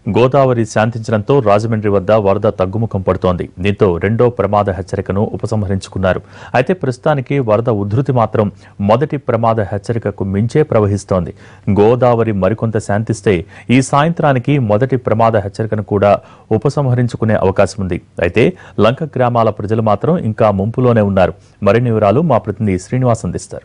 గోదావరి శాంతించడంతో రాజమండ్రి వద్ద వరద తగ్గుముఖం పడుతోంది దీంతో రెండో ప్రమాద హెచ్చరికను ఉపసంహరించుకున్నారు అయితే ప్రస్తుతానికి వరద ఉధృతి మాత్రం మొదటి ప్రమాద హెచ్చరికకు మించే ప్రవహిస్తోంది గోదావరి మరికొంత శాంతిస్తే ఈ సాయంత్రానికి మొదటి ప్రమాద హెచ్చరికను కూడా ఉపసంహరించుకునే అవకాశం ఉంది అయితే లంక గ్రామాల ప్రజలు మాత్రం ఇంకా ముంపులోనే ఉన్నారు మరిన్ని వివరాలు మా ప్రతినిధి శ్రీనివాస్ అందిస్తారు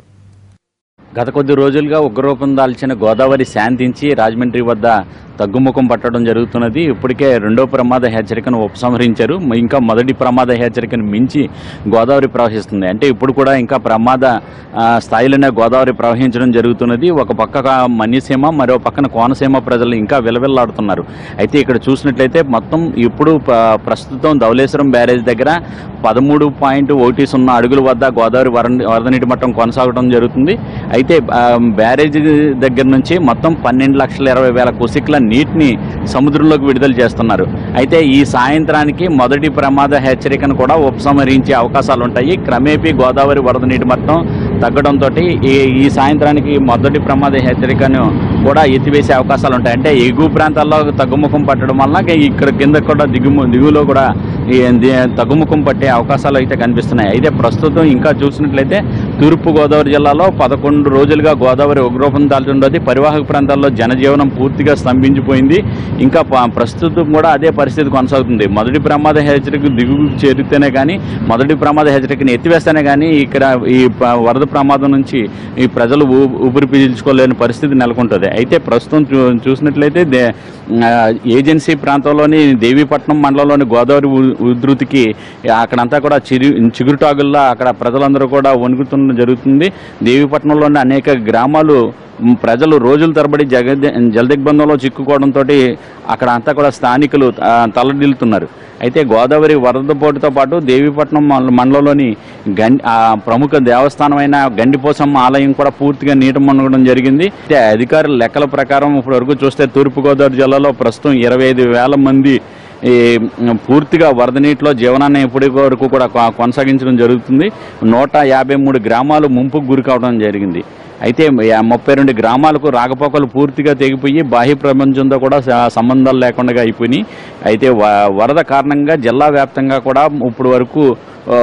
గత కొద్ది రోజులుగా ఉగ్రరూపం దాల్చిన గోదావరి శాంతించి రాజమండ్రి వద్ద తగ్గుముఖం పట్టడం జరుగుతున్నది ఇప్పటికే రెండో ప్రమాద హెచ్చరికను ఉపసంహరించారు మ- ఇంకా మొదటి ప్రమాద హెచ్చరికను మించి గోదావరి ప్రవహిస్తుంది అంటే ఇప్పుడు కూడా ఇంకా ప్రమాద ఆ, స్థాయిలోనే గోదావరి ప్రవహించడం జరుగుతున్నది ఒక పక్క మన్యసీమ మరో పక్కన కోనసీమ ప్రజలు ఇంకా విలవిల్లాడుతున్నారు అయితే ఇక్కడ చూసినట్లయితే మొత్తం ఇప్పుడు ప- ప్రస్తుతం ధవళేశ్వరం బ్యారేజ్ దగ్గర పదమూడు పాయింట్ ఒకటి సున్నా అడుగుల వద్ద గోదావరి వరద వరద నీటి మట్టం కొనసాగడం జరుగుతుంది అయితే ఆ, బ్యారేజ్ దగ్గర నుంచి మొత్తం పన్నెండు లక్షల ఇరవై వేల కుసిక్ల నీటిని సముద్రంలోకి విడుదల చేస్తున్నారు అయితే ఈ సాయంత్రానికి మొదటి ప్రమాద హెచ్చరికను కూడా ఉపసంహరించే అవకాశాలు ఉంటాయి క్రమేపీ గోదావరి వరద నీటి మట్టం తగ్గడంతో ఈ ఈ సాయంత్రానికి మొదటి ప్రమాద హెచ్చరికను కూడా ఎత్తివేసే అవకాశాలు ఉంటాయి అంటే ఎగువ ప్రాంతాల్లో తగ్గుముఖం పట్టడం వల్ల ఇక్కడ కింద కూడా దిగుము దిగువలో కూడా ఈ ది- తగ్గుముఖం పట్టే అవకాశాలు అయితే కనిపిస్తున్నాయి అయితే ప్రస్తుతం ఇంకా చూసినట్లయితే తూర్పు గోదావరి జిల్లాలో పదకొండు రోజులుగా గోదావరి ఉగ్రరూపం దాల్చుండదు పరివాహక ప్రాంతాల్లో జనజీవనం పూర్తిగా స్తంభించిపోయింది ఇంకా ప- ప్రస్తుతం కూడా అదే పరిస్థితి కొనసాగుతుంది మొదటి ప్రమాద హెచ్చరిక దిగువ చేరితేనే కానీ మొదటి ప్రమాద హెచ్చరికని ఎత్తివేస్తేనే కానీ ఇక్కడ ఈ ప- వరద ప్రమాదం నుంచి ఈ ప్రజలు ఊ- ఊపిరి పీల్చుకోలేని పరిస్థితి నెలకొంటుంది అయితే ప్రస్తుతం చూ చూసినట్లయితే దే- ఆ, ఏజెన్సీ ప్రాంతంలోని దేవీపట్నం మండలంలోని గోదావరి ఉ- ఉధృతికి అక్కడంతా కూడా చిరు చిగురుటాగుల్లా అక్కడ ప్రజలందరూ కూడా వణుకుతున్న జరుగుతుంది దేవీపట్నంలోని అనేక గ్రామాలు మ్, ప్రజలు రోజుల తరబడి జగ జలదిగ్బంధంలో చిక్కుకోవడంతో అక్కడ అంతా కూడా స్థానికులు ఆ, తలడిల్లుతున్నారు అయితే గోదావరి వరద పోటుతో పాటు దేవీపట్నం మండ- మండలంలోని గండి ఆ ప్రముఖ దేవస్థానమైన గండిపోసమ్మ ఆలయం కూడా పూర్తిగా నీట మునగడం జరిగింది అయితే అధికారుల లెక్కల ప్రకారం ఇప్పటి వరకు చూస్తే తూర్పుగోదావరి జిల్లాలో ప్రస్తుతం ఇరవై ఐదు వేల మంది ఈ పూర్తిగా వరద నీటిలో జీవనాన్ని ఇప్పటి వరకు కూడా కొ- కొనసాగించడం జరుగుతుంది నూట యాభై మూడు గ్రామాలు ముంపుకు గురి కావడం జరిగింది అయితే యా- ముప్పై రెండు గ్రామాలకు రాకపోకలు పూర్తిగా తెగిపోయి బాహ్య ప్రపంచంతో కూడా స- సంబంధాలు లేకుండా అయిపోయినాయి అయితే వ- వరద కారణంగా జిల్లా వ్యాప్తంగా కూడా ఇప్పుడు వరకు ఆ,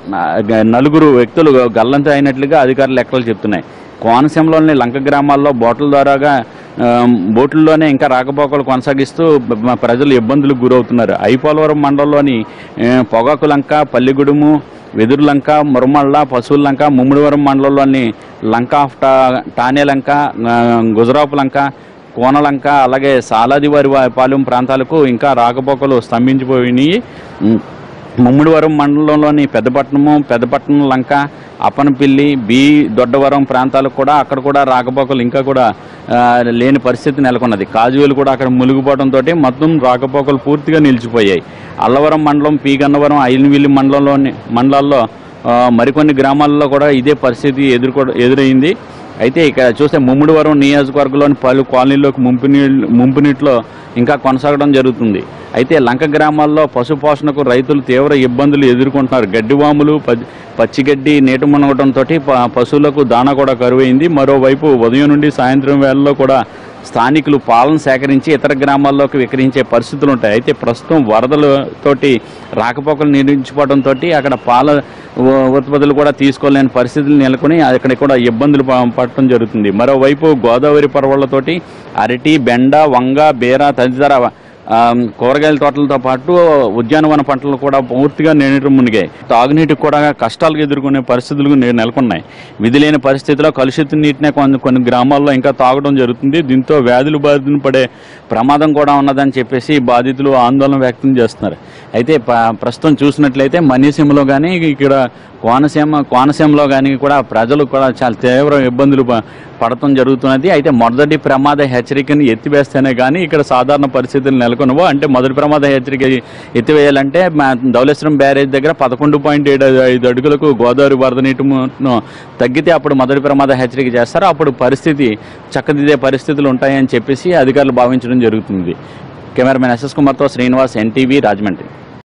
న- నలుగురు వ్యక్తులు గల్లంత అయినట్లుగా అధికారులు లెక్కలు చెప్తున్నాయి కోనసీమలోని లంక గ్రామాల్లో బోట్ల ద్వారాగా ఆ, బోట్లలోనే ఇంకా రాకపోకలు కొనసాగిస్తూ బ- మ- ప్రజలు ఇబ్బందులకు గురవుతున్నారు ఐపోలవరం మండలంలోని ఆ, పొగాకు లంక పల్లిగుడుము వెదురు లంక మురమళ్ళ పశువుల లంక ముమ్మిడివరం మండలంలోని లంక ఆఫ్ టా టానే లంక ఆ, గుజరాపు లంక కోనలంక అలాగే సాలాదివారి వా- పాలెం ప్రాంతాలకు ఇంకా రాకపోకలు స్తంభించిపోయినాయి ఉమ్, ముమ్మిడివరం మండలంలోని పెద్దపట్నము పెద్దపట్నం లంక అప్పనపిల్లి బి దొడ్డవరం ప్రాంతాలకు కూడా అక్కడ కూడా రాకపోకలు ఇంకా కూడా ఆ, లేని పరిస్థితి నెలకొన్నది కాజువేలు కూడా అక్కడ మునిగిపోవడంతో మొత్తం రాకపోకలు పూర్తిగా నిలిచిపోయాయి అల్లవరం మండలం పి గన్నవరం ఐలివిల్లి మండలంలోని మండలాల్లో ఆ, మరికొన్ని గ్రామాల్లో కూడా ఇదే పరిస్థితి ఎదుర్కో ఎదురైంది అయితే ఇక్కడ చూస్తే ముమ్మిడివరం నియోజకవర్గంలోని పలు కాలనీల్లోకి ముంపు నీళ్ళు ముంపు నీటిలో ఇంకా కొనసాగడం జరుగుతుంది అయితే లంక గ్రామాల్లో పశుపోషణకు రైతులు తీవ్ర ఇబ్బందులు ఎదుర్కొంటున్నారు గడ్డివాములు ప- పచ్చిగడ్డి నీట మునగడంతో పశువులకు దానా కూడా కరువైంది మరోవైపు ఉదయం నుండి సాయంత్రం వేళల్లో కూడా స్థానికులు పాలను సేకరించి ఇతర గ్రామాల్లోకి విక్రయించే పరిస్థితులు ఉంటాయి అయితే ప్రస్తుతం వరదలతోటి రాకపోకలు నిలిచిపోవడంతో అక్కడ పాల ఉ- ఉత్పత్తులు కూడా తీసుకోలేని పరిస్థితులు నెలకొని అక్కడ కూడా ఇబ్బందులు ప- పడటం జరుగుతుంది మరోవైపు గోదావరి పర్వాలతోటి అరటి బెండ వంగ బీర తదితర ఆ, కూరగాయల తోటలతో పాటు ఉద్యానవన పంటలు కూడా పూర్తిగా నీటి మునిగాయి తాగునీటికి కూడా కష్టాలు ఎదుర్కొనే పరిస్థితులు నే- నెలకొన్నాయి విధి లేని పరిస్థితిలో కలుషిత నీటినే కొన్ని కొన్ని గ్రామాల్లో ఇంకా తాగడం జరుగుతుంది దీంతో వ్యాధులు బాధిన పడే ప్రమాదం కూడా ఉన్నదని చెప్పేసి బాధితులు ఆందోళన వ్యక్తం చేస్తున్నారు అయితే ప- ప్రస్తుతం చూసినట్లయితే మణిసీమలో కానీ ఇక్కడ కోనసీమ కోనసీమలో కానీ కూడా ప్రజలు కూడా చాలా తీవ్ర ఇబ్బందులు ప- పడటం జరుగుతున్నది అయితే మొదటి ప్రమాద హెచ్చరికని ఎత్తివేస్తేనే కానీ ఇక్కడ సాధారణ పరిస్థితులు నెలకొనవు అంటే మొదటి ప్రమాద హెచ్చరిక ఎత్తివేయాలంటే మా ధవళేశ్వరం బ్యారేజ్ దగ్గర పదకొండు పాయింట్ ఏడు ఐదు అడుగులకు గోదావరి వరద నీటిను తగ్గితే అప్పుడు మొదటి ప్రమాద హెచ్చరిక చేస్తారు అప్పుడు పరిస్థితి చక్కదిద్దే పరిస్థితులు ఉంటాయని చెప్పేసి అధికారులు భావించడం జరుగుతుంది కెమెరామెన్ ఎస్ఎస్ కుమార్తో శ్రీనివాస్ ఎన్టీవీ రాజమండ్రి